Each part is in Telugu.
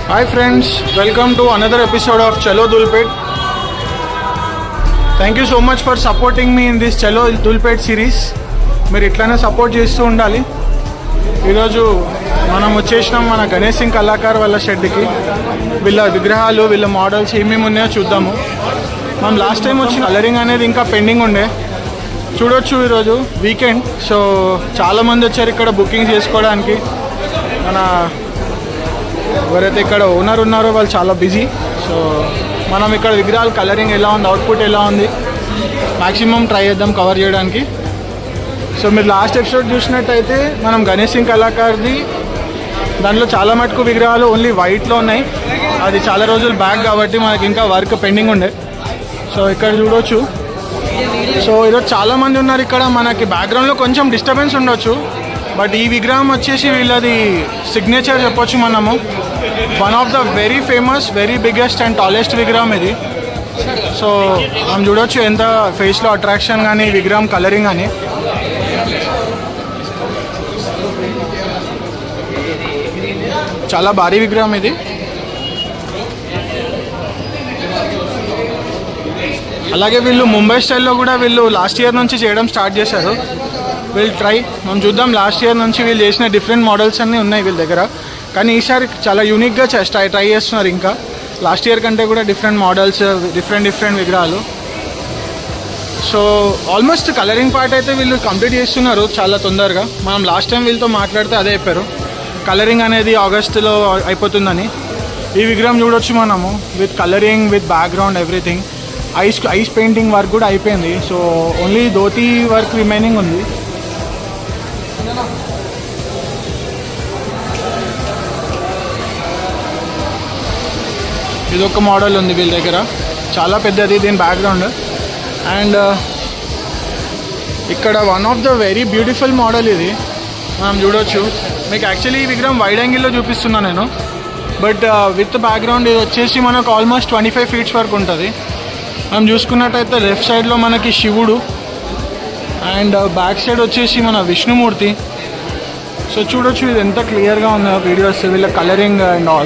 hi friends welcome to another episode of Chalo Dhoolpet thank you so much for supporting me in this Chalo Dhoolpet series మీరు ఇట్లానే సపోర్ట్ చేస్తూ ఉండాలి ఈరోజు మనం వచ్చేసినాం మన గణేష్ సింగ్ కళాకార్ వాళ్ళ షెడ్కి వీళ్ళ విగ్రహాలు వీళ్ళ మోడల్స్ ఏమేమి ఉన్నాయో చూద్దాము మనం లాస్ట్ టైం వచ్చి కలరింగ్ అనేది ఇంకా పెండింగ్ ఉండే చూడొచ్చు ఈరోజు వీకెండ్ సో చాలామంది వచ్చారు ఇక్కడ బుకింగ్ చేసుకోవడానికి మన ఎవరైతే ఇక్కడ ఓనర్ ఉన్నారో వాళ్ళు చాలా బిజీ సో మనం ఇక్కడ విగ్రహాలు కలరింగ్ ఎలా ఉంది అవుట్పుట్ ఎలా ఉంది మ్యాక్సిమం ట్రై చేద్దాం కవర్ చేయడానికి సో మీరు లాస్ట్ ఎపిసోడ్ చూసినట్టయితే మనం గణేష్ సింగ్ కళాకార్ది దాంట్లో చాలా మటుకు విగ్రహాలు ఓన్లీ వైట్లో ఉన్నాయి అది చాలా రోజులు బ్యాక్ కాబట్టి మనకి ఇంకా వర్క్ పెండింగ్ ఉండే సో ఇక్కడ చూడొచ్చు సో ఈరోజు చాలా మంది ఉన్నారు ఇక్కడ మనకి బ్యాక్గ్రౌండ్లో కొంచెం డిస్టర్బెన్స్ ఉండొచ్చు బట్ ఈ విగ్రహం వచ్చేసి వీళ్ళది సిగ్నేచర్ చెప్పొచ్చు మనము one of the very famous very biggest and tallest విగ్రహం ఇది సో మనం చూడొచ్చు ఎంత ఫేస్లో అట్రాక్షన్ కానీ విగ్రహం కలరింగ్ కానీ చాలా భారీ విగ్రహం ఇది అలాగే వీళ్ళు ముంబై స్టైల్లో కూడా వీళ్ళు లాస్ట్ ఇయర్ నుంచి చేయడం స్టార్ట్ చేశారు వీళ్ళు ట్రై మనం చూద్దాం లాస్ట్ ఇయర్ నుంచి వీళ్ళు చేసిన డిఫరెంట్ మోడల్స్ అన్నీ ఉన్నాయి వీళ్ళ దగ్గర కానీ ఈసారి చాలా యూనిక్గా ట్రై ట్రై చేస్తున్నారు ఇంకా లాస్ట్ ఇయర్ కంటే కూడా డిఫరెంట్ మోడల్స్ డిఫరెంట్ డిఫరెంట్ విగ్రహాలు సో ఆల్మోస్ట్ కలరింగ్ పార్ట్ అయితే వీళ్ళు కంప్లీట్ చేస్తున్నారు చాలా తొందరగా మనం లాస్ట్ టైం వీళ్ళతో మాట్లాడితే అదే చెప్పారు కలరింగ్ అనేది ఆగస్టులో అయిపోతుందని ఈ విగ్రహం చూడొచ్చు మనము with colouring with background everything eyes eyes painting work కూడా అయిపోయింది so only dhoti work remaining ఉంది ఇది ఒక మోడల్ ఉంది వీళ్ళ దగ్గర చాలా పెద్దది దీని బ్యాక్గ్రౌండ్ అండ్ ఇక్కడ one of the very beautiful model ఇది మనం చూడొచ్చు మీకు యాక్చువల్లీ ఈ విగ్రహం వైడ్ యాంగిల్లో చూపిస్తున్నాను నేను బట్ విత్ బ్యాక్గ్రౌండ్ ఇది వచ్చేసి మనకు ఆల్మోస్ట్ ట్వంటీ ఫైవ్ ఫీట్స్ వరకు ఉంటుంది మనం చూసుకున్నట్టయితే లెఫ్ట్ సైడ్లో మనకి శివుడు అండ్ బ్యాక్ సైడ్ వచ్చేసి మన విష్ణుమూర్తి సో చూడొచ్చు ఇది ఎంత క్లియర్గా ఉందో వీడియోస్ వీళ్ళ కలరింగ్ అండ్ ఆల్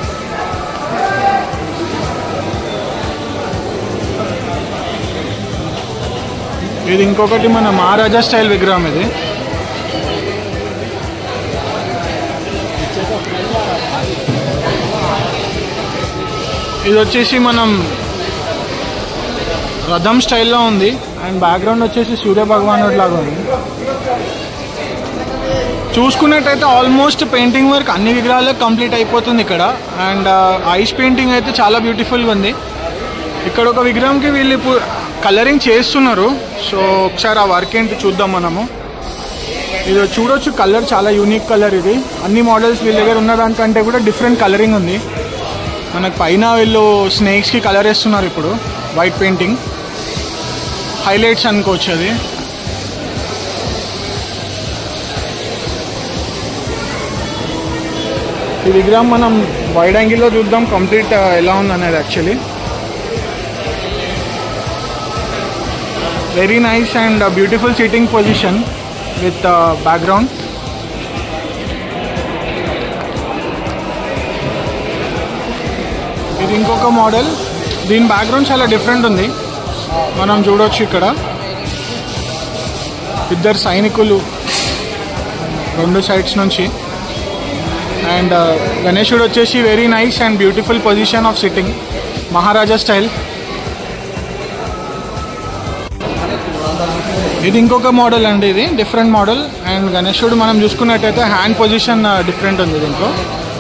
ఇది ఇంకొకటి మన మహారాజా స్టైల్ విగ్రహం ఇది ఇది వచ్చేసి మనం రథం స్టైల్లో ఉంది అండ్ బ్యాక్గ్రౌండ్ వచ్చేసి సూర్య భగవానుడు లాగా ఉంది చూసుకున్నట్టయితే ఆల్మోస్ట్ పెయింటింగ్ వర్క్ అన్ని విగ్రహాలకు కంప్లీట్ అయిపోతుంది ఇక్కడ అండ్ ఐస్ పెయింటింగ్ అయితే చాలా బ్యూటిఫుల్గా ఉంది ఇక్కడ ఒక విగ్రహంకి వీళ్ళు ఇప్పుడు కలరింగ్ చేస్తున్నారు సో ఒకసారి ఆ వర్క్ ఏంటి చూద్దాం మనము ఇది చూడొచ్చు కలర్ చాలా యూనిక్ కలర్ ఇది అన్ని మోడల్స్ వీళ్ళ దగ్గర ఉన్న దానికంటే కూడా డిఫరెంట్ కలరింగ్ ఉంది మనకు పైన వీళ్ళు స్నేక్స్కి కలర్ వేస్తున్నారు ఇప్పుడు వైట్ పెయింటింగ్ హైలైట్స్ అనుకోవచ్చు అది ఈ విగ్రహం మనం వైడ్ యాంగిల్లో చూద్దాం కంప్లీట్ ఎలా ఉంది అనేది actually very nice and beautiful seating position with background ఇది ఇంకొక మోడల్ దీని బ్యాక్గ్రౌండ్ చాలా డిఫరెంట్ ఉంది మనం చూడొచ్చు ఇక్కడ ఇద్దరు సైనికులు రెండు సైడ్స్ నుంచి అండ్ గణేశుడు వచ్చేసి very nice and beautiful position of sitting Maharaja style ఇది ఇంకొక మోడల్ అండి ఇది డిఫరెంట్ మోడల్ అండ్ గణేశుడు మనం చూసుకున్నట్టయితే హ్యాండ్ పొజిషన్ డిఫరెంట్ ఉంది దీంట్లో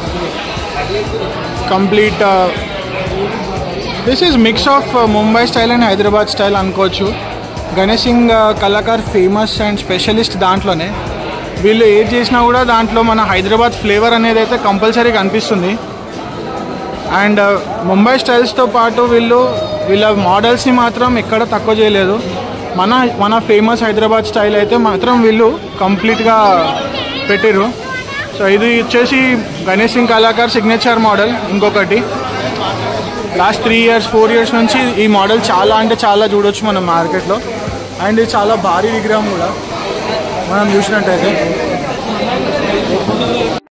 complete this is mix of Mumbai style and Hyderabad style అనుకోవచ్చు Ganesh Singh Kalakar famous and specialist దాంట్లోనే వీళ్ళు ఏది చేసినా కూడా దాంట్లో మన హైదరాబాద్ ఫ్లేవర్ అనేది అయితే కంపల్సరీ కనిపిస్తుంది అండ్ ముంబై స్టైల్స్తో పాటు వీళ్ళు వీళ్ళ మోడల్స్ని మాత్రం ఎక్కడ తక్కువ చేయలేదు మన మన ఫేమస్ హైదరాబాద్ స్టైల్ అయితే మాత్రం వీళ్ళు కంప్లీట్గా పెట్టారు సో ఇది వచ్చేసి గణేష్ సింగ్ కళాకార్ సిగ్నేచర్ మోడల్ ఇంకొకటి last three years four years నుంచి ఈ మోడల్ చాలా అంటే చాలా చూడొచ్చు మనం మార్కెట్లో అండ్ ఇది చాలా భారీ విగ్రహం కూడా మనం చూసినట్టయితే